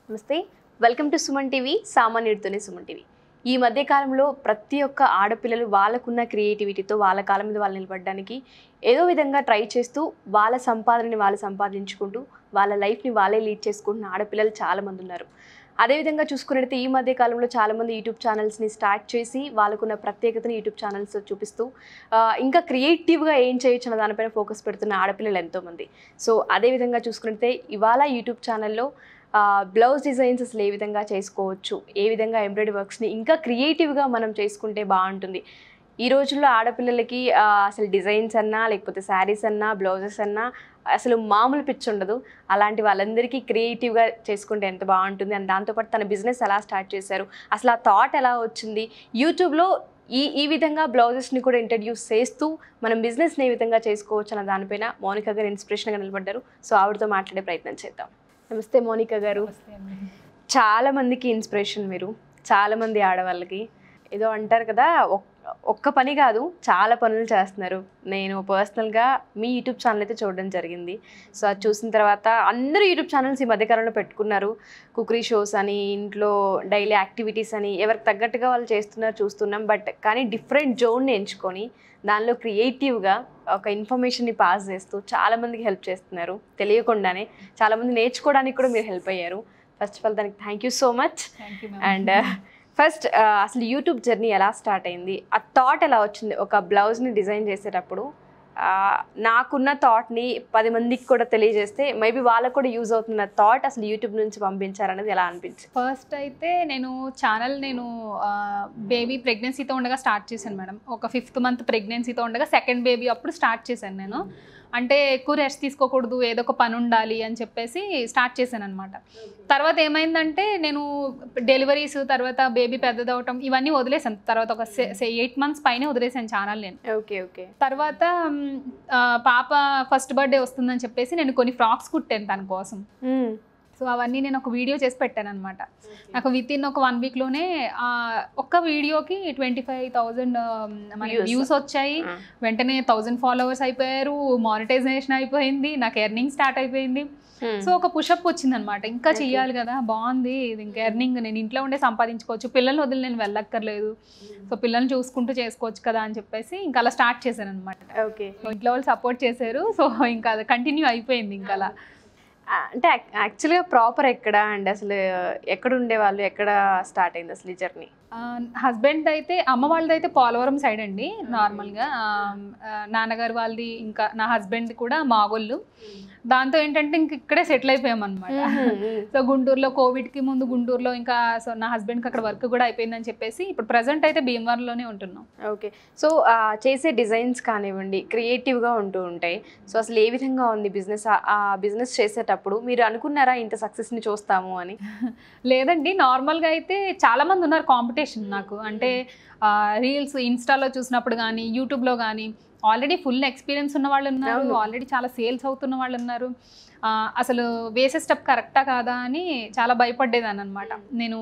నమస్తే welcome to Suman TV సామాన్యుడితోనే Suman TV ఈ మధ్య కాలంలో ప్రతి ఒక్క ఆడపిల్లలు వాళ్ళకున్న క్రియేటివిటీతో వాళ్ళ కాలం మీద వాళ్ళు నిలబడడానికి ఏదో విధంగా ట్రై చేస్తూ వాళ్ళ సంపాదనని వాళ్ళు సంపాదించుకుంటూ వాళ్ళ లైఫ్ని వాళ్ళే లీడ్ చేసుకుంటున్న ఆడపిల్లలు చాలామంది ఉన్నారు అదేవిధంగా చూసుకున్నట్టయితే ఈ మధ్య కాలంలో చాలామంది యూట్యూబ్ ఛానల్స్ని స్టార్ట్ చేసి వాళ్ళకున్న ప్రత్యేకతని యూట్యూబ్ ఛానల్స్ చూపిస్తూ ఆ, ఇంకా క్రియేటివ్గా ఏం చేయొచ్చు అన్న దానిపైన ఫోకస్ పెడుతున్న ఆడపిల్లలు ఎంతోమంది సో అదేవిధంగా చూసుకుంటే ఇవాళ యూట్యూబ్ ఛానల్లో బ్లౌజ్ డిజైన్స్ అసలు ఏ విధంగా చేసుకోవచ్చు ఏ విధంగా ఎంబ్రాయిడరీ వర్క్స్ని ఇంకా క్రియేటివ్గా మనం చేసుకుంటే బాగుంటుంది ఈ రోజుల్లో ఆడపిల్లలకి ఆ, అసలు డిజైన్స్ అన్నా లేకపోతే శారీస్ అన్నా బ్లౌజెస్ అన్నా అసలు మామూలు పిచ్చి ఉండదు అలాంటి వాళ్ళందరికీ క్రియేటివ్గా చేసుకుంటే ఎంత బాగుంటుంది అండ్ దాంతోపాటు తన బిజినెస్ ఎలా స్టార్ట్ చేశారు అసలు ఆ థాట్ ఎలా వచ్చింది యూట్యూబ్లో ఈ ఈ విధంగా బ్లౌజెస్ని కూడా ఇంట్రడ్యూస్ చేస్తూ మనం బిజినెస్ని ఏ విధంగా చేసుకోవచ్చు అన్న దానిపైన మౌనిక గారు ఇన్స్పిరేషన్గా నిలబడ్డారు సో ఆవిడతో మాట్లాడే ప్రయత్నం చేద్దాం నమస్తే మౌనిక గారు చాలా మందికి ఇన్స్పిరేషన్ మీరు చాలా మంది ఆడవాళ్ళకి ఏదో అంటారు కదా ఒక్- ఒక్క పని కాదు చాలా పనులు చేస్తున్నారు నేను పర్సనల్గా మీ యూట్యూబ్ ఛానల్ అయితే చూడడం జరిగింది సో అది చూసిన తర్వాత అందరూ యూట్యూబ్ ఛానల్స్ ఈ మధ్యకాలంలో పెట్టుకున్నారు కుకరీ షోస్ అని ఇంట్లో డైలీ యాక్టివిటీస్ అని ఎవరికి తగ్గట్టుగా వాళ్ళు చేస్తున్నారు చూస్తున్నాం బట్ కానీ డిఫరెంట్ జోన్ని ఎంచుకొని దానిలో క్రియేటివ్గా ఒక ఇన్ఫర్మేషన్ని పాస్ చేస్తూ చాలామందికి హెల్ప్ చేస్తున్నారు తెలియకుండానే చాలామంది నేర్చుకోవడానికి కూడా మీరు హెల్ప్ అయ్యారు ఫస్ట్ ఆఫ్ ఆల్ దానికి thank you so much and first అసలు యూట్యూబ్ జర్నీ ఎలా స్టార్ట్ అయింది ఆ థాట్ ఎలా వచ్చింది ఒక బ్లౌజ్ని డిజైన్ చేసేటప్పుడు ఆ, నాకున్న థాట్ని పది మందికి కూడా తెలియజేస్తే మేబీ వాళ్ళకు కూడా యూజ్ అవుతున్న థాట్ అసలు యూట్యూబ్ నుంచి పంపించారనేది ఎలా అనిపించింది ఫస్ట్ అయితే నేను ఛానల్ నేను బేబీ ప్రెగ్నెన్సీతో ఉండగా స్టార్ట్ చేశాను మేడం ఒక ఫిఫ్త్ మంత్ ప్రెగ్నెన్సీతో ఉండగా సెకండ్ బేబీ అప్పుడు స్టార్ట్ చేశాను నేను అంటే ఎక్కువ రెస్ట్ తీసుకోకూడదు ఏదో ఒక పని ఉండాలి అని చెప్పేసి స్టార్ట్ చేశాను అనమాట తర్వాత ఏమైందంటే నేను డెలివరీస్ తర్వాత బేబీ పెద్దదవటం ఇవన్నీ వదిలేసాను తర్వాత ఒక ఎయిట్ మంత్స్ పైనే వదిలేసాను ఛానల్ నేను ఓకే ఓకే తర్వాత మ్, ఆ, పాప ఫస్ట్ బర్త్డే వస్తుందని చెప్పేసి నేను కొన్ని ఫ్రాక్స్ కుట్టాను తన కోసం సో అవన్నీ నేను ఒక వీడియో చేసి పెట్టాను అనమాట నాకు విత్ ఇన్ ఒక వన్ వీక్లోనే ఒక్క వీడియోకి ట్వంటీ ఫైవ్ థౌజండ్ మనకి Views. వ్యూస్ వచ్చాయి వెంటనే థౌజండ్ ఫాలోవర్స్ అయిపోయారు మానిటైజేషన్ అయిపోయింది నాకు ఎర్నింగ్ స్టార్ట్ అయిపోయింది సో ఒక పుషప్ వచ్చింది అనమాట ఇంకా Okay. చెయ్యాలి కదా బాగుంది ఇది ఇంకా ఎర్నింగ్ నేను ఇంట్లో ఉండే సంపాదించుకోవచ్చు పిల్లల్ని వదిలి నేను వెళ్ళక్కర్లేదు సో పిల్లల్ని చూసుకుంటూ చేసుకోవచ్చు కదా అని చెప్పేసి ఇంకా అలా స్టార్ట్ చేశాను అనమాట ఓకే ఇంట్లో వాళ్ళు సపోర్ట్ చేశారు సో ఇంకా అది కంటిన్యూ అయిపోయింది ఇంకా అలా అంటే యాక్చువల్గా ప్రాపర్ ఎక్కడ అండ్ అసలు ఎక్కడ ఉండేవాళ్ళు ఎక్కడ స్టార్ట్ అయింది అసలు ఈ జర్నీ హస్బెండ్ అయితే అమ్మ వాళ్ళది అయితే పోలవరం సైడ్ అండి నార్మల్గా ఆ, ఆ, నాన్నగారు వాళ్ళది ఇంకా నా హస్బెండ్ కూడా మాగోళ్ళు దాంతో ఏంటంటే ఇంక ఇక్కడే సెటిల్ అయిపోయాం అనమాట సో గుంటూరులో కోవిడ్కి ముందు గుంటూరులో ఇంకా సో నా హస్బెండ్కి అక్కడ వర్క్ కూడా అయిపోయిందని చెప్పేసి ఇప్పుడు ప్రజెంట్ అయితే భీమవరంలోనే ఉంటున్నాం ఓకే సో ఆ, చేసే డిజైన్స్ కానివ్వండి క్రియేటివ్గా ఉంటూ ఉంటాయి సో అసలు ఏ విధంగా ఉంది బిజినెస్ ఆ బిజినెస్ చేసేటప్పుడు మీరు అనుకున్నారా ఇంత సక్సెస్ని చూస్తాము అని లేదండి నార్మల్గా అయితే చాలా మంది ఉన్నారు కాంపిటీషన్ నాకు అంటే రీల్స్ ఇన్స్టాలో చూసినప్పుడు కానీ యూట్యూబ్లో కానీ ఆల్రెడీ ఫుల్ ఎక్స్పీరియన్స్ ఉన్న వాళ్ళు ఉన్నారు అవును. ఆల్రెడీ చాలా సేల్స్ అవుతున్న వాళ్ళు ఉన్నారు ఆ, అసలు వేసే స్టెప్ కరెక్టా కాదా అని చాలా భయపడ్డేదాన్ని అనమాట నేను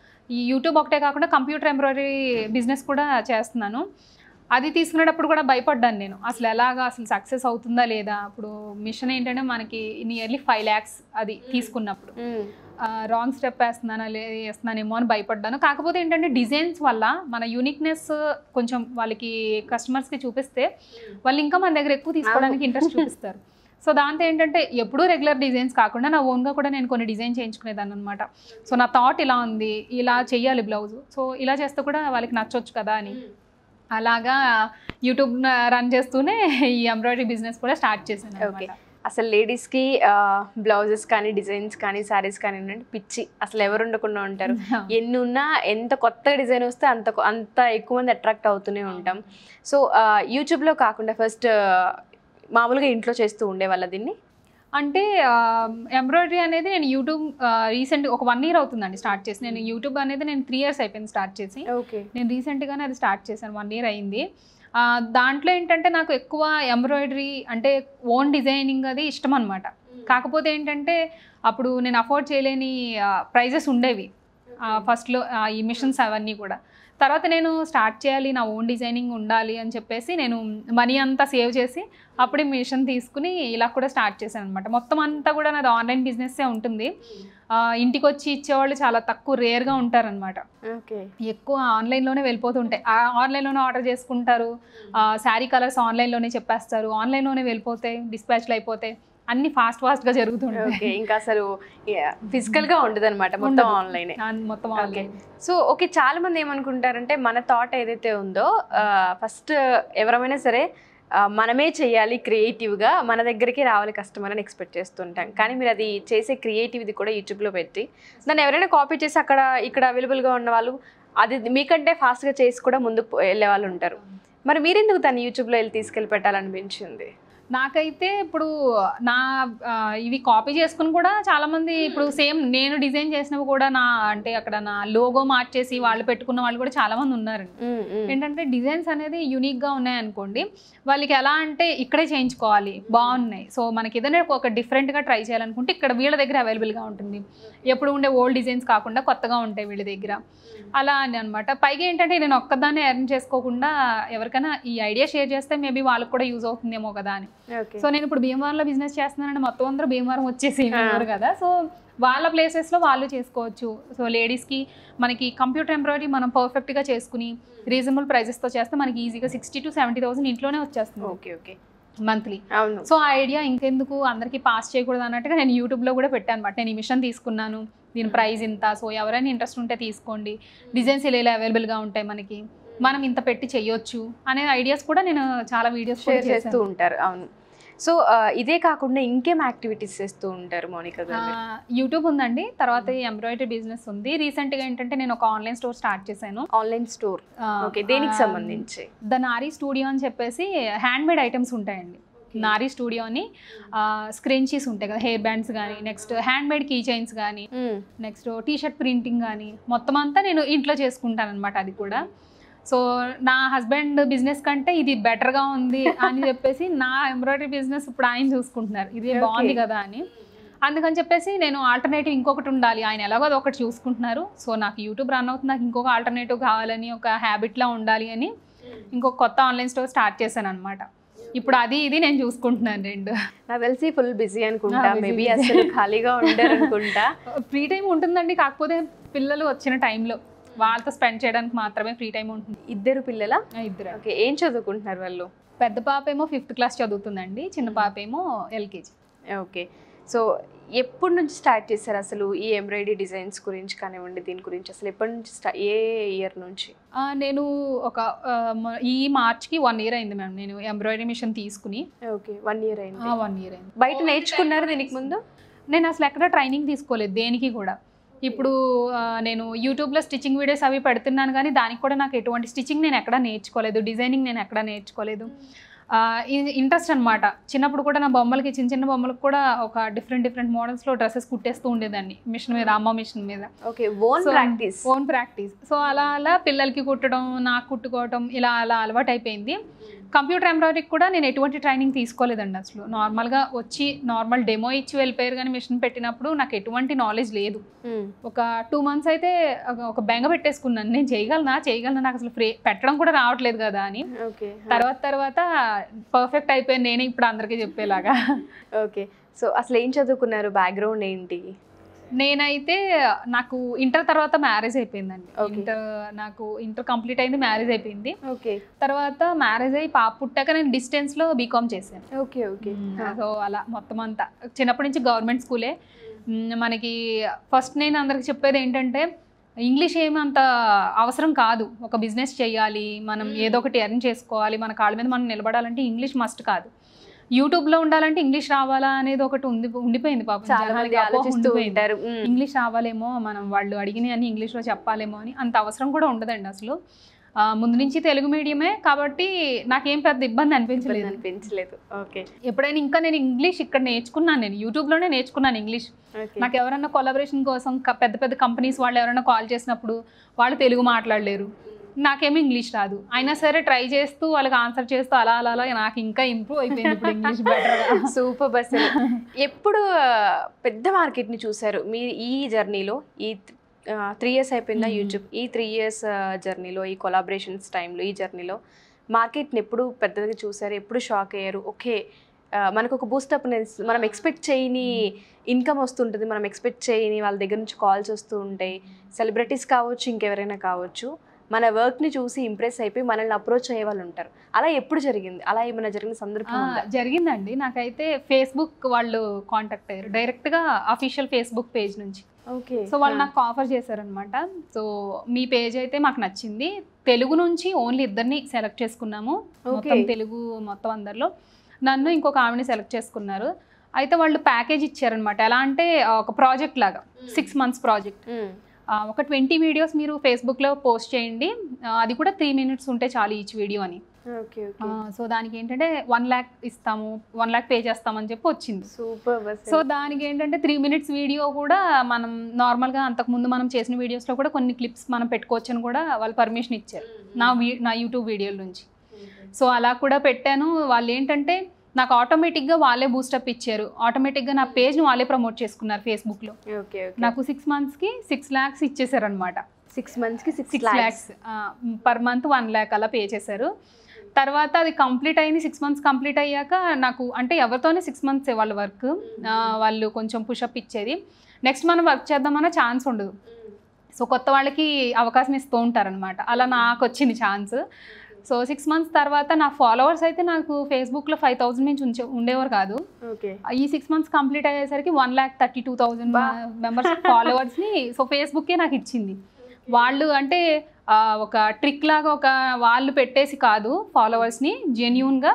ఈ యూట్యూబ్ ఒకటే కాకుండా కంప్యూటర్ ఎంబ్రాయిడరీ బిజినెస్ కూడా చేస్తున్నాను అది తీసుకునేటప్పుడు కూడా భయపడ్డాను నేను అసలు ఎలాగా అసలు సక్సెస్ అవుతుందా లేదా ఇప్పుడు మిషన్ ఏంటంటే మనకి నియర్లీ ఫైవ్ ల్యాక్స్ అది తీసుకున్నప్పుడు రాంగ్ స్టెప్ వేస్తున్నానా లే వేస్తున్నానేమో అని భయపడ్డాను కాకపోతే ఏంటంటే డిజైన్స్ వల్ల మన యూనిక్నెస్ కొంచెం వాళ్ళకి కస్టమర్స్కి చూపిస్తే వాళ్ళు ఇంకా మన దగ్గర ఎక్కువ తీసుకోవడానికి ఇంట్రెస్ట్ చూపిస్తారు సో దాంతో ఏంటంటే ఎప్పుడూ రెగ్యులర్ డిజైన్స్ కాకుండా నా ఓన్గా కూడా నేను కొన్ని డిజైన్ చేయించుకునేదాన్ని అనమాట సో నా థాట్ ఇలా ఉంది ఇలా చెయ్యాలి బ్లౌజ్ సో ఇలా చేస్తే కూడా వాళ్ళకి నచ్చొచ్చు కదా అని అలాగా యూట్యూబ్ రన్ చేస్తూనే ఈ ఎంబ్రాయిడరీ బిజినెస్ కూడా స్టార్ట్ చేశాను Okay. అనమాట అసలు లేడీస్కి బ్లౌజెస్ కానీ డిజైన్స్ కానీ శారీస్ కానీ ఉండండి పిచ్చి అసలు ఎవరు ఉండకుండా ఉంటారు ఎన్ని ఉన్నా ఎంత కొత్త డిజైన్ వస్తే అంత కొ- అంత ఎక్కువ మంది అట్రాక్ట్ అవుతూనే ఉంటాం సో యూట్యూబ్లో కాకుండా ఫస్ట్ మామూలుగా ఇంట్లో చేస్తూ ఉండేవాళ్ళ దీన్ని అంటే ఎంబ్రాయిడరీ అనేది నేను యూట్యూబ్ రీసెంట్ ఒక వన్ ఇయర్ అవుతుందండి స్టార్ట్ చేసి నేను యూట్యూబ్ అనేది నేను త్రీ ఇయర్స్ అయిపోయింది స్టార్ట్ చేసి ఓకే నేను రీసెంట్గానే అది స్టార్ట్ చేశాను వన్ ఇయర్ అయింది ఆ, దాంట్లో ఏంటంటే నాకు ఎక్కువ ఎంబ్రాయిడరీ అంటే ఓన్ డిజైనింగ్ అది ఇష్టం అనమాట కాకపోతే ఏంటంటే అప్పుడు నేను అఫోర్డ్ చేయలేని ప్రైజెస్ ఉండేవి ఫస్ట్లో ఈ మిషన్స్ అవన్నీ కూడా తర్వాత నేను స్టార్ట్ చేయాలి నా ఓన్ డిజైనింగ్ ఉండాలి అని చెప్పేసి నేను మనీ అంతా సేవ్ చేసి అప్పుడే మిషన్ తీసుకుని ఇలా కూడా స్టార్ట్ చేశాను అనమాట మొత్తం అంతా కూడా నాది ఆన్లైన్ బిజినెస్సే ఉంటుంది ఆ, ఇంటికి వచ్చి ఇచ్చేవాళ్ళు చాలా తక్కువ రేర్గా ఉంటారనమాట ఓకే ఎక్కువ ఆన్లైన్లోనే వెళ్ళిపోతుంటాయి ఆ ఆన్లైన్లోనే ఆర్డర్ చేసుకుంటారు శారీ కలర్స్ ఆన్లైన్లోనే చెప్పేస్తారు ఆన్లైన్లోనే వెళ్ళిపోతాయి డిస్పాచ్లు అయిపోతాయి అన్ని ఫాస్ట్ ఫాస్ట్గా జరుగుతుంటాయి ఓకే ఇంకా అసలు ఫిజికల్ గా ఉండదు అనమాట మొత్తం ఉండదు. ఆన్లైన్ ఆ, మొత్తం ఓకే ఆన్లైన్ సో ఓకే చాలా మంది ఏమనుకుంటారంటే మన థాట్ ఏదైతే ఉందో ఫస్ట్ ఎవరైనా సరే ఆ, మనమే చేయాలి క్రియేటివ్గా మన దగ్గరికి రావాలి కస్టమర్ అని ఎక్స్పెక్ట్ చేస్తుంటాం కానీ మీరు అది చేసే క్రియేటివ్ది కూడా యూట్యూబ్లో పెట్టి దాన్ని ఎవరైనా కాపీ చేసి అక్కడ ఇక్కడ అవైలబుల్గా ఉన్న వాళ్ళు అది మీకంటే ఫాస్ట్గా చేసి కూడా ముందుకు పో- వెళ్ళే వాళ్ళు ఉంటారు మరి మీరెందుకు దాన్ని యూట్యూబ్లో వెళ్ళి తీసుకెళ్ళి పెట్టాలనిపించింది నాకైతే ఇప్పుడు నా ఆ, ఇవి కాపీ చేసుకుని కూడా చాలా మంది ఇప్పుడు సేమ్ నేను డిజైన్ చేసినవి కూడా నా అంటే అక్కడ నా లోగో మార్చేసి వాళ్ళు పెట్టుకున్న వాళ్ళు కూడా చాలా మంది ఉన్నారండి ఉమ్, ఉమ్. ఏంటంటే డిజైన్స్ అనేది యూనిక్గా ఉన్నాయనుకోండి వాళ్ళకి ఎలా అంటే ఇక్కడే చేయించుకోవాలి బాగున్నాయి సో మనకి ఏదైనా ఒక డిఫరెంట్గా ట్రై చేయాలనుకుంటే ఇక్కడ వీళ్ళ దగ్గర అవైలబుల్గా ఉంటుంది ఎప్పుడు ఉండే ఓల్డ్ డిజైన్స్ కాకుండా కొత్తగా ఉంటాయి వీళ్ళ దగ్గర అలా అని అనమాట పైగా ఏంటంటే నేను ఒక్కదాన్ని ఎర్న్ చేసుకోకుండా ఎవరికైనా ఈ ఐడియా షేర్ చేస్తే మేబీ వాళ్ళకి కూడా యూజ్ అవుతుందేమో కదా అని ఓకే సో నేను ఇప్పుడు భీమవరంలో బిజినెస్ చేస్తున్నానంటే మొత్తం అందరూ భీమవరం వచ్చేసి ఉన్నారు కదా సో వాళ్ళ ప్లేసెస్లో వాళ్ళు చేసుకోవచ్చు సో లేడీస్కి మనకి కంప్యూటర్ ఎంబ్రాయిడరీ మనం పర్ఫెక్ట్గా చేసుకుని రీజనబుల్ ప్రైజెస్తో చేస్తే మనకి ఈజీగా సిక్స్టీ టు సెవెంటీ థౌసండ్ ఇంట్లోనే వచ్చేస్తుంది ఓకే ఓకే మంత్లీ అవును సో ఆ ఐడియా ఇంకెందుకు అందరికీ పాస్ చేయకూడదు అన్నట్టుగా నేను యూట్యూబ్లో కూడా పెట్టాను అనమాట నేను ఈ మిషన్ తీసుకున్నాను దీని ప్రైస్ ఇంత సో ఎవరైనా ఇంట్రెస్ట్ ఉంటే తీసుకోండి డిజైన్స్ ఇలా ఇలా అవైలబుల్గా ఉంటాయి మనకి మనం ఇంత పెట్టి చెయ్యొచ్చు అనే ఐడియాస్ కూడా నేను చాలా వీడియోస్ షేర్ చేస్తూ ఉంటారు అవును సో ఇదే కాకుండా ఇంకేం యాక్టివిటీస్ చేస్తూ ఉంటారు మోనికా గారు యూట్యూబ్ ఉందండి తర్వాత ఈ ఎంబ్రాయిడరీ బిజినెస్ ఉంది రీసెంట్గా ఏంటంటే నేను ఒక ఆన్లైన్ స్టోర్ స్టార్ట్ చేశాను ఆన్లైన్ స్టోర్ ఆ, ఓకే దేనికి ఆ, సంబంధించి ద నారీ స్టూడియో అని చెప్పేసి హ్యాండ్ మేడ్ ఐటమ్స్ ఉంటాయండి నారీ స్టూడియో అని స్క్రెంచీస్ ఉంటాయి కదా హెయిర్ బ్యాండ్స్ కానీ next hand made key chains కానీ నెక్స్ట్ టీ షర్ట్ ప్రింటింగ్ కానీ మొత్తం అంతా నేను ఇంట్లో చేసుకుంటాను అనమాట అది కూడా సో నా హస్బెండ్ బిజినెస్ కంటే ఇది బెటర్గా ఉంది అని చెప్పేసి నా ఎంబ్రాయిడరీ బిజినెస్ ఇప్పుడు ఆయన చూసుకుంటున్నారు ఇది Okay. బాగుంది కదా అని అందుకని చెప్పేసి నేను ఆల్టర్నేటివ్ ఇంకొకటి ఉండాలి ఆయన ఎలాగో అది ఒకటి చూసుకుంటున్నారు సో నాకు యూట్యూబ్ రన్ అవుతుంది నాకు ఇంకొక ఆల్టర్నేటివ్ కావాలని ఒక హ్యాబిట్లా ఉండాలి అని ఇంకొక కొత్త ఆన్లైన్ స్టోర్ స్టార్ట్ చేశాను అనమాట ఇప్పుడు అది ఇది నేను చూసుకుంటున్నాను రెండు నాకు తెలిసి ఫుల్ బిజీ అనుకుంటా ఆ, busy, మేబీ busy. అసలు ఖాళీగా ఉండరు అనుకుంటా ఫ్రీ టైం ఉంటుందండి కాకపోతే పిల్లలు వచ్చిన టైంలో వాళ్ళతో స్పెండ్ చేయడానికి మాత్రమే ఫ్రీ టైం ఉంటుంది ఇద్దరు పిల్లల ఇద్దరు ఓకే ఏం చదువుకుంటున్నారు వాళ్ళు పెద్ద పాప ఏమో ఫిఫ్త్ క్లాస్ చదువుతుందండి చిన్న పాప ఏమో ఎల్కేజీ ఓకే సో ఎప్పటి నుంచి స్టార్ట్ చేశారు అసలు ఈ ఎంబ్రాయిడరీ డిజైన్స్ గురించి కానివ్వండి దీని గురించి అసలు ఎప్పటి నుంచి స్టార్ట్ ఏ ఇయర్ నుంచి నేను ఒక ఆ, మ- ఈ మార్చ్కి వన్ ఇయర్ అయింది మ్యామ్ నేను ఎంబ్రాయిడరీ మిషన్ తీసుకుని ఓకే వన్ ఇయర్ అయింది వన్ ఇయర్ అయింది బయట నేర్చుకున్నారు దీనికి ముందు నేను అసలు ఎక్కడ ట్రైనింగ్ తీసుకోలేదు దేనికి కూడా ఇప్పుడు ఆ, నేను యూట్యూబ్లో స్టిచ్చింగ్ వీడియోస్ అవి పెడుతున్నాను కానీ దానికి కూడా నాకు ఎటువంటి స్టిచ్చింగ్ నేను ఎక్కడ నేర్చుకోలేదు డిజైనింగ్ నేను ఎక్కడ నేర్చుకోలేదు ఇంట్రెస్ట్ అనమాట చిన్నప్పుడు కూడా నా బొమ్మలకి చిన్న చిన్న బొమ్మలకు కూడా ఒక డిఫరెంట్ డిఫరెంట్ మోడల్స్లో డ్రెస్సెస్ కుట్టేస్తూ ఉండేదాన్ని మిషన్ మీద అమ్మ మిషన్ మీద okay own So, practice own practice so అలా అలా పిల్లలకి కుట్టడం నాకు కుట్టుకోవటం ఇలా అలా అలవాటు అయిపోయింది కంప్యూటర్ ఎంబ్రాయిడరీకి కూడా నేను ఎటువంటి ట్రైనింగ్ తీసుకోలేదండి అసలు నార్మల్గా వచ్చి నార్మల్ డెమో ఇచ్చి వెళ్ళిపోయారు కానీ మిషన్ పెట్టినప్పుడు నాకు ఎటువంటి నాలెడ్జ్ లేదు ఒక టూ మంత్స్ అయితే ఒక- ఒక బెంగ పెట్టేసుకున్నాను నేను చేయగలనా చేయగలనా నాకు అసలు ఫ్రీ పెట్టడం కూడా రావట్లేదు కదా అని ఓకే తర్వాత తర్వాత పర్ఫెక్ట్ అయిపోయింది నేనే ఇప్పుడు అందరికీ చెప్పేలాగా ఓకే సో అసలు ఏం చదువుకున్నారు బ్యాక్గ్రౌండ్ ఏంటి నేనైతే నాకు ఇంటర్ తర్వాత మ్యారేజ్ అయిపోయిందండి Okay. ఇంటర్ నాకు ఇంటర్ కంప్లీట్ అయింది మ్యారేజ్ అయిపోయింది ఓకే తర్వాత మ్యారేజ్ అయ్యి పాప పుట్టాక నేను డిస్టెన్స్లో బీకామ్ చేశాను ఓకే ఓకే సో అలా మొత్తం అంతా చిన్నప్పటి నుంచి గవర్నమెంట్ స్కూలే మ్, మనకి ఫస్ట్ నేను అందరికి చెప్పేది ఏంటంటే ఇంగ్లీష్ ఏమి అంత అవసరం కాదు ఒక బిజినెస్ చేయాలి మనం ఏదో ఒకటి ఎర్న్ చేసుకోవాలి మన కాళ్ళ మీద మనం నిలబడాలంటే ఇంగ్లీష్ మస్ట్ కాదు యూట్యూబ్లో ఉండాలంటే ఇంగ్లీష్ రావాలా అనేది ఒకటి ఉంది ఉండిపోయింది పాపం చాలా మంది జనాలకి అపోహ ఆలోచిస్తూ ఉండిపోయింది. ఉంటారు మ్మ్. ఇంగ్లీష్ రావాలేమో మనం వాళ్ళు అడిగిన అని ఇంగ్లీష్లో చెప్పాలేమో అని అంత అవసరం కూడా ఉండదండి అసలు ఆ, ముందు నుంచి తెలుగు మీడియమే కాబట్టి నాకేం పెద్ద ఇబ్బంది ఇబ్బంది అనిపించలేదు అనిపించలేదు ఓకే ఎప్పుడైనా ఇంకా నేను ఇంగ్లీష్ ఇక్కడ నేర్చుకున్నాను నేను యూట్యూబ్లోనే నేర్చుకున్నాను ఇంగ్లీష్ ఓకే నాకు ఎవరైనా కొలాబరేషన్ కోసం క- పెద్ద పెద్ద కంపెనీస్ వాళ్ళు ఎవరైనా కాల్ చేసినప్పుడు వాళ్ళు తెలుగు మాట్లాడలేరు నాకేమీ ఇంగ్లీష్ రాదు అయినా సరే ట్రై చేస్తూ వాళ్ళకి ఆన్సర్ చేస్తూ అలా అలా అలా నాకు ఇంకా ఇంప్రూవ్ అయిపోయింది ఇప్పుడు ఇంగ్లీష్ బెటర్గా సూపర్ బస్ ఎప్పుడు ఆ, పెద్ద మార్కెట్ ని చూసారు మీ ఈ జర్నీలో ఈ త్రీ ఇయర్స్ అయిపోయిందా Mhm. యూట్యూబ్ ఈ త్రీ ఇయర్స్ జర్నీలో ఈ కొలాబరేషన్స్ టైంలో ఈ జర్నీలో మార్కెట్ని ఎప్పుడు పెద్దగా చూసారు ఎప్పుడు షాక్ అయ్యారు ఓకే మనకు ఒక బూస్టప్ మనం ఎక్స్పెక్ట్ చేయని ఇన్కమ్ వస్తుంటుంది మనం ఎక్స్పెక్ట్ చేయని వాళ్ళ దగ్గర నుంచి కాల్స్ వస్తూ ఉంటాయి సెలబ్రిటీస్ కావచ్చు ఇంకెవరైనా కావచ్చు మన వర్క్ని చూసి ఇంప్రెస్ అయిపోయి మనల్ని అప్రోచ్ అయ్యే వాళ్ళు ఉంటారు అలా ఎప్పుడు జరిగింది అలా ఏమైనా జరిగిన సందర్భం ఆ, ఉందా జరిగిందండి నాకైతే ఫేస్బుక్ వాళ్ళు కాంటాక్ట్ అయ్యారు డైరెక్ట్గా అఫీషియల్ ఫేస్బుక్ పేజ్ నుంచి ఓకే సో వాళ్ళు నాకు ఆఫర్ చేశారనమాట సో మీ పేజ్ అయితే మాకు నచ్చింది తెలుగు నుంచి ఓన్లీ ఇద్దరిని సెలెక్ట్ చేసుకున్నాము మొత్తం ఓకే తెలుగు మొత్తం అందరిలో నన్ను ఇంకొక ఆవిడని సెలెక్ట్ చేసుకున్నారు అయితే వాళ్ళు ప్యాకేజ్ ఇచ్చారనమాట ఎలా అంటే ఆ, ఒక ప్రాజెక్ట్ లాగా సిక్స్ మంత్స్ ప్రాజెక్ట్ ఒక ట్వంటీ వీడియోస్ మీరు ఫేస్బుక్లో పోస్ట్ చేయండి ఆ, అది కూడా త్రీ మినిట్స్ ఉంటే చాలు ఈచ్ వీడియో అని ఓకే ఆ, ఓకే సో దానికి ఏంటంటే వన్ ల్యాక్ ఇస్తాము వన్ ల్యాక్ పే చేస్తామని చెప్పి వచ్చింది సూపర్ సో దానికి ఏంటంటే త్రీ మినిట్స్ వీడియో కూడా మనం నార్మల్గా అంతకుముందు మనం చేసిన వీడియోస్లో కూడా కొన్ని క్లిప్స్ మనం పెట్టుకోవచ్చు అని కూడా వాళ్ళు పర్మిషన్ ఇచ్చారు నా వీ నా యూట్యూబ్ వీడియోల నుంచి సో అలా కూడా పెట్టాను వాళ్ళు ఏంటంటే నాకు ఆటోమేటిక్గా వాళ్ళే బూస్టప్ ఇచ్చారు ఆటోమేటిక్గా నా పేజ్ని వాళ్ళే ప్రమోట్ చేసుకున్నారు ఫేస్బుక్లో ఓకే ఓకే నాకు సిక్స్ మంత్స్కి సిక్స్ ల్యాక్స్ ఇచ్చేసారనమాట సిక్స్ మంత్స్ కి six six lakhs per month one lakh అలా పే చేశారు తర్వాత అది కంప్లీట్ అయింది సిక్స్ మంత్స్ కంప్లీట్ అయ్యాక నాకు అంటే ఎవరితోనే సిక్స్ మంత్స్ వాళ్ళ వర్క్ వాళ్ళు కొంచెం పుషప్ ఇచ్చేది నెక్స్ట్ మనం వర్క్ చేద్దామన్న ఛాన్స్ ఉండదు సో కొత్త వాళ్ళకి అవకాశం ఇస్తూ ఉంటారనమాట అలా నాకు వచ్చింది ఛాన్స్ సో సిక్స్ మంత్స్ తర్వాత నా ఫాలోవర్స్ అయితే నాకు ఫేస్బుక్లో ఫైవ్ థౌసండ్ నుంచి ఉంచే ఉండేవారు కాదు ఓకే ఈ సిక్స్ మంత్స్ కంప్లీట్ అయ్యేసరికి one lakh thirty two thousand బా. మెంబర్స్ ఫాలోవర్స్ని సో ఫేస్బుక్కే నాకు ఇచ్చింది వాళ్ళు అంటే ఆ, ఒక ట్రిక్ లాగా ఒక వాళ్ళు పెట్టేసి కాదు ఫాలోవర్స్ని జెన్యున్గా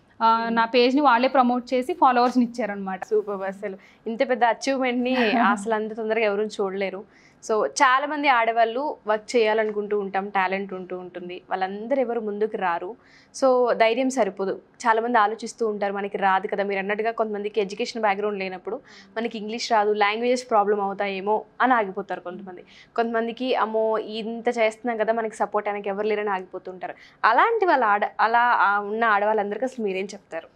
నా పేజ్ని వాళ్ళే ప్రమోట్ చేసి ఫాలోవర్స్ని ఇచ్చారనమాట సూపర్ అసలు ఇంత పెద్ద అచీవ్మెంట్ ని అసలు అంత తొందరగా ఎవరు చూడలేరు సో చాలా మంది ఆడవాళ్ళు వర్క్ చేయాలనుకుంటూ ఉంటాం టాలెంట్ ఉంటూ ఉంటుంది వాళ్ళందరూ ఎవరు ముందుకు రారు సో ధైర్యం సరిపోదు చాలా మంది ఆలోచిస్తూ ఉంటారు మనకి రాదు కదా మీరు అన్నట్టుగా కొంతమందికి ఎడ్యుకేషన్ బ్యాక్గ్రౌండ్ లేనప్పుడు మనకి ఇంగ్లీష్ రాదు లాంగ్వేజెస్ ప్రాబ్లం అవుతాయేమో అని ఆగిపోతారు కొంతమంది కొంతమందికి అమ్మో ఇంత చేస్తున్నాం కదా మనకి సపోర్ట్ ఆయనకి ఎవరు లేరని ఆగిపోతుంటారు అలాంటి వాళ్ళ ఆడ అలా ఆ ఉన్న ఆడవాళ్ళందరికీ అసలు మీరేం చెప్తారు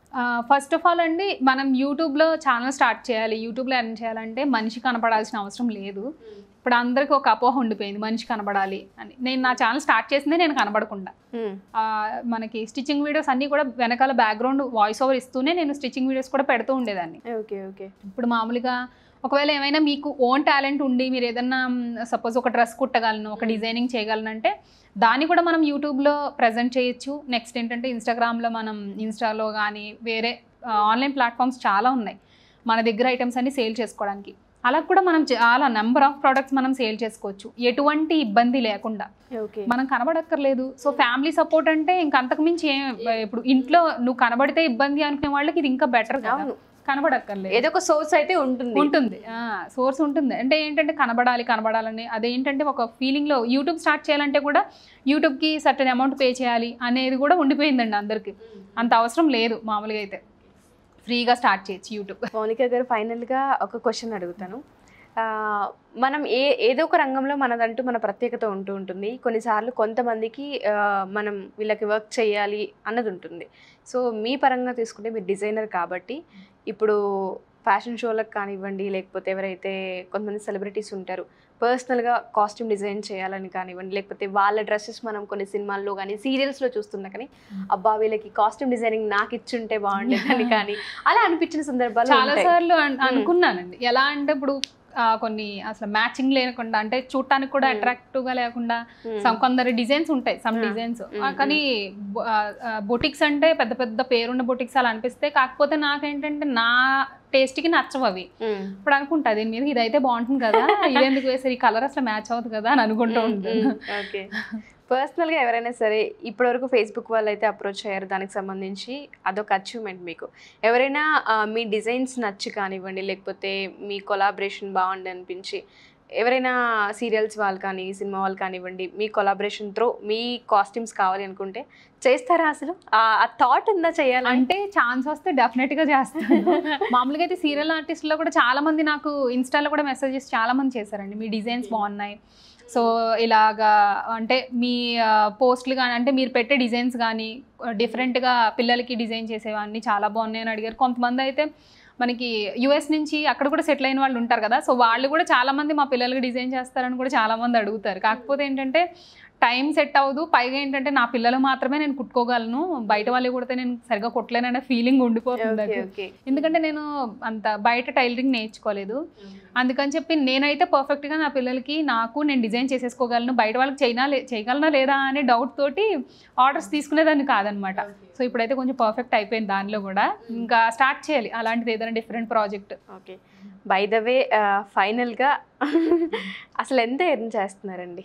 ఫస్ట్ ఆఫ్ ఆల్ అండి మనం యూట్యూబ్లో ఛానల్ స్టార్ట్ చేయాలి యూట్యూబ్లో ఎర్న్ చేయాలంటే మనిషి కనపడాల్సిన అవసరం లేదు ఇప్పుడు అందరికీ ఒక అపోహ ఉండిపోయింది మనిషి కనబడాలి అని నేను నా ఛానల్ స్టార్ట్ చేసిందే నేను కనబడకుండా Hmm. ఆ, మనకి స్టిచ్చింగ్ వీడియోస్ అన్నీ కూడా వెనకాల బ్యాక్గ్రౌండ్ వాయిస్ ఓవర్ ఇస్తూనే నేను స్టిచ్చింగ్ వీడియోస్ కూడా పెడుతూ ఉండేదాన్ని ఓకే ఓకే ఇప్పుడు మామూలుగా ఒకవేళ ఏమైనా మీకు ఓన్ టాలెంట్ ఉండి మీరు ఏదన్నా సపోజ్ ఒక డ్రెస్ కుట్టగలను ఒక డిజైనింగ్ చేయగలను అంటే దాన్ని కూడా మనం యూట్యూబ్లో ప్రజెంట్ చేయొచ్చు నెక్స్ట్ ఏంటంటే ఇన్స్టాగ్రామ్లో మనం ఇన్స్టాలో కానీ వేరే ఆన్లైన్ ప్లాట్ఫామ్స్ చాలా ఉన్నాయి మన దగ్గర ఐటమ్స్ అన్ని సేల్ చేసుకోవడానికి అలా కూడా మనం చాలా నెంబర్ ఆఫ్ ప్రోడక్ట్స్ మనం సేల్ చేసుకోవచ్చు ఎటువంటి ఇబ్బంది లేకుండా ఓకే మనం కనబడక్కర్లేదు సో ఫ్యామిలీ సపోర్ట్ అంటే ఇంక అంతకు మించి ఏం ఇప్పుడు ఇంట్లో నువ్వు కనబడితే ఇబ్బంది అనుకునే వాళ్ళకి ఇది ఇంకా బెటర్ అవును కనబడక్కర్లేదు ఏదో ఒక సోర్స్ అయితే ఉంటుంది ఉంటుంది సోర్స్ ఉంటుంది అంటే ఏంటంటే కనబడాలి కనబడాలని అదేంటంటే ఒక ఫీలింగ్లో యూట్యూబ్ స్టార్ట్ చేయాలంటే కూడా యూట్యూబ్కి సర్టెన్ అమౌంట్ పే చేయాలి అనేది కూడా ఉండిపోయిందండి అందరికి అంత అవసరం లేదు మామూలుగా అయితే ఫ్రీగా స్టార్ట్ చేయొచ్చు యూట్యూబ్ మౌనిక గారు ఫైనల్గా ఒక క్వశ్చన్ అడుగుతాను ఆ, మనం ఏ ఏదో ఒక రంగంలో మనదంటూ మన ప్రత్యేకత ఉంటూ ఉంటుంది కొన్నిసార్లు కొంతమందికి ఆ, మనం వీళ్ళకి వర్క్ చేయాలి అన్నది ఉంటుంది సో మీ పరంగా తీసుకుంటే మీరు డిజైనర్ కాబట్టి ఇప్పుడు ఫ్యాషన్ షోలకు కానివ్వండి లేకపోతే ఎవరైతే కొంతమంది సెలబ్రిటీస్ ఉంటారు పర్సనల్గా కాస్ట్యూమ్ డిజైన్ చేయాలని కానివ్వండి లేకపోతే వాళ్ళ డ్రెస్సెస్ మనం కొన్ని సినిమాల్లో కానీ సీరియల్స్లో చూస్తున్నా కానీ అబ్బా వీళ్ళకి కాస్ట్యూమ్ డిజైనింగ్ నాకు ఇచ్చుంటే బాగుండేదని కానీ అలా అనిపించిన సందర్భాలు చాలా ఉంటాయి. సార్లు అన్- అనుకున్నానండి ఎలా అంటే ఇప్పుడు ఆ, కొన్ని అసలు మ్యాచింగ్ లేకుండా అంటే చూడటానికి కూడా Hmm. అట్రాక్టివ్ గా లేకుండా Hmm. some కొందరు డిజైన్స్ ఉంటాయి సమ్ Ah. డిజైన్స్ Hmm, కానీ బొటిక్స్ అంటే పెద్ద పెద్ద పేరున్న బొటిక్స్ అలా అనిపిస్తే కాకపోతే నాకేంటంటే నా టేస్ట్ కి నచ్చవు అవి Hmm. ఇప్పుడు అనుకుంటా దీని మీద ఇదైతే బాగుంటుంది కదా ఇదెందుకు వేసారు ఈ కలర్ అసలు మ్యాచ్ అవుతుంది కదా అని అనుకుంటూ ఉంటాను ఓకే పర్సనల్గా ఎవరైనా సరే ఇప్పటివరకు ఫేస్బుక్ వాళ్ళు అయితే అప్రోచ్ అయ్యారు దానికి సంబంధించి అదొక అచీవ్మెంట్ మీకు ఎవరైనా ఆ, మీ డిజైన్స్ నచ్చి కానివ్వండి లేకపోతే మీ కొలాబరేషన్ బాగుంది అనిపించి ఎవరైనా సీరియల్స్ వాళ్ళు కానీ సినిమా వాళ్ళు కానివ్వండి మీ కొలాబరేషన్ త్రో మీ కాస్ట్యూమ్స్ కావాలి అనుకుంటే చేస్తారా అసలు ఆ థాట్ ఉందా చేయాలంటే అంటే ఛాన్స్ వస్తే డెఫినెట్ గా చేస్తాను మామూలుగా అయితే సీరియల్ ఆర్టిస్ట్లో కూడా చాలా మంది నాకు ఇన్స్టాలో కూడా మెసేజెస్ చాలా మంది చేశారండి మీ డిజైన్స్ బాగున్నాయి సో ఇలాగా అంటే మీ పోస్ట్లు కానీ అంటే మీరు పెట్టే డిజైన్స్ కానీ డిఫరెంట్గా పిల్లలకి డిజైన్ చేసేవన్నీ చాలా బాగున్నాయి అని అడిగారు కొంతమంది అయితే మనకి యుఎస్ నుంచి అక్కడ కూడా సెటిల్ అయిన వాళ్ళు ఉంటారు కదా సో వాళ్ళు కూడా చాలా మంది మా పిల్లలకి డిజైన్ చేస్తారని కూడా చాలా మంది అడుగుతారు కాకపోతే ఏంటంటే టైం సెట్ అవ్వదు పైగా ఏంటంటే నా పిల్లలు మాత్రమే నేను కుట్టుకోగలను బయట వాళ్ళు కూడా నేను సరిగా కుట్టలేననే ఫీలింగ్ ఉండిపోతుంది ఓకే నాకు. ఓకే ఎందుకంటే నేను అంత బయట టైలరింగ్ నేర్చుకోలేదు అందుకని చెప్పి నేనైతే పర్ఫెక్ట్గా నా పిల్లలకి నాకు నేను డిజైన్ చేసేసుకోగలను బయట వాళ్ళకి చేయనా లే చేయగలనా లేదా అనే డౌట్ తోటి ఆర్డర్స్ తీసుకునేదాన్ని కాదనమాట సో ఇప్పుడైతే కొంచెం పర్ఫెక్ట్ అయిపోయింది దానిలో కూడా ఇంకా స్టార్ట్ చేయాలి అలాంటిది ఏదైనా different project okay by the way ఫైనల్గా అసలు ఎంత ఎర్న్ చేస్తున్నారండి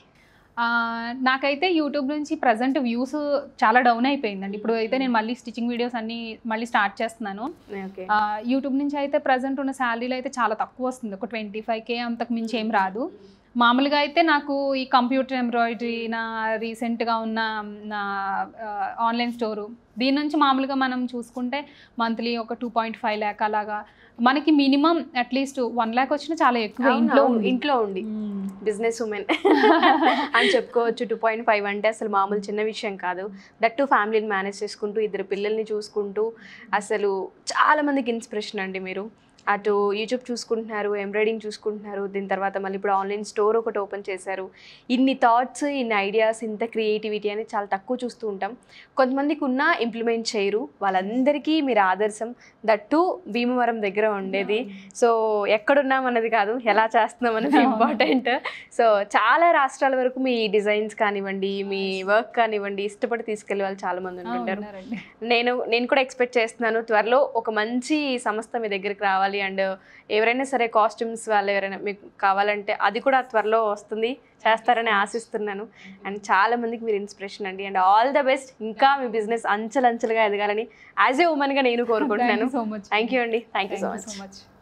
నాకైతే యూట్యూబ్ నుంచి ప్రజెంట్ వ్యూస్ చాలా డౌన్ అయిపోయిందండి ఇప్పుడు అయితే నేను మళ్ళీ స్టిచ్చింగ్ వీడియోస్ అన్ని మళ్ళీ స్టార్ట్ చేస్తున్నాను ఓకే ఆ, యూట్యూబ్ నుంచి అయితే ప్రజెంట్ ఉన్న శాలరీలో అయితే చాలా తక్కువ వస్తుంది ఒక ట్వంటీ ఫైవ్ కే అంతకు మించి ఏం రాదు మామూలుగా అయితే నాకు ఈ కంప్యూటర్ ఎంబ్రాయిడరీ నా రీసెంట్గా ఉన్న నా ఆన్లైన్ స్టోరు దీని నుంచి మామూలుగా మనం చూసుకుంటే మంత్లీ ఒక టూ పాయింట్ ఫైవ్ ల్యాక్ అలాగా మనకి మినిమం అట్లీస్ట్ వన్ ల్యాక్ వచ్చినా చాలా ఎక్కువ ఇంట్లో ఉండి. ఇంట్లో ఉండి బిజినెస్ ఉమెన్ అని చెప్పుకోవచ్చు టూ పాయింట్ ఫైవ్ అంటే అసలు మామూలు చిన్న విషయం కాదు దట్ టు ఫ్యామిలీని మేనేజ్ చేసుకుంటూ ఇద్దరు పిల్లల్ని చూసుకుంటూ అసలు చాలా మందికి ఇన్స్పిరేషన్ అండి మీరు అటు యూట్యూబ్ చూసుకుంటున్నారు ఎంబ్రాయిడింగ్ చూసుకుంటున్నారు దీని తర్వాత మళ్ళీ ఇప్పుడు ఆన్లైన్ స్టోర్ ఒకటి ఓపెన్ చేశారు ఇన్ని థాట్స్ ఇన్ని ఐడియాస్ ఇంత క్రియేటివిటీ అనేది చాలా తక్కువ చూస్తూ ఉంటాం కొంతమందికి ఉన్న ఇంప్లిమెంట్ చేయరు వాళ్ళందరికీ మీరు ఆదర్శం దట్టు భీమవరం దగ్గర ఉండేది సో ఎక్కడున్నాం అన్నది కాదు ఎలా చేస్తున్నాం అన్నది ఇంపార్టెంట్ సో చాలా రాష్ట్రాల వరకు మీ డిజైన్స్ కానివ్వండి మీ వర్క్ కానివ్వండి ఇష్టపడి తీసుకెళ్లే వాళ్ళు చాలా మంది ఆ, ఉంటుంటారు ఉన్నారండి. నేను నేను కూడా ఎక్స్పెక్ట్ చేస్తున్నాను త్వరలో ఒక మంచి సంస్థ మీ దగ్గరికి రావాలి అండ్ ఎవరైనా సరే కాస్ట్యూమ్స్ వాళ్ళు ఎవరైనా మీకు కావాలంటే అది కూడా త్వరలో వస్తుంది చేస్తారని ఆశిస్తున్నాను అండ్ చాలా మందికి మీరు ఇన్స్పిరేషన్ అండి అండ్ ఆల్ ద బెస్ట్ ఇంకా మీ బిజినెస్ అంచెలంచెలుగా ఎదగాలని యాజ్ ఏ ఉమెన్గా నేను Thank కోరుకుంటున్నాను you so much. Thank you అండి థ్యాంక్ యూ Thank సో you మచ్ so much.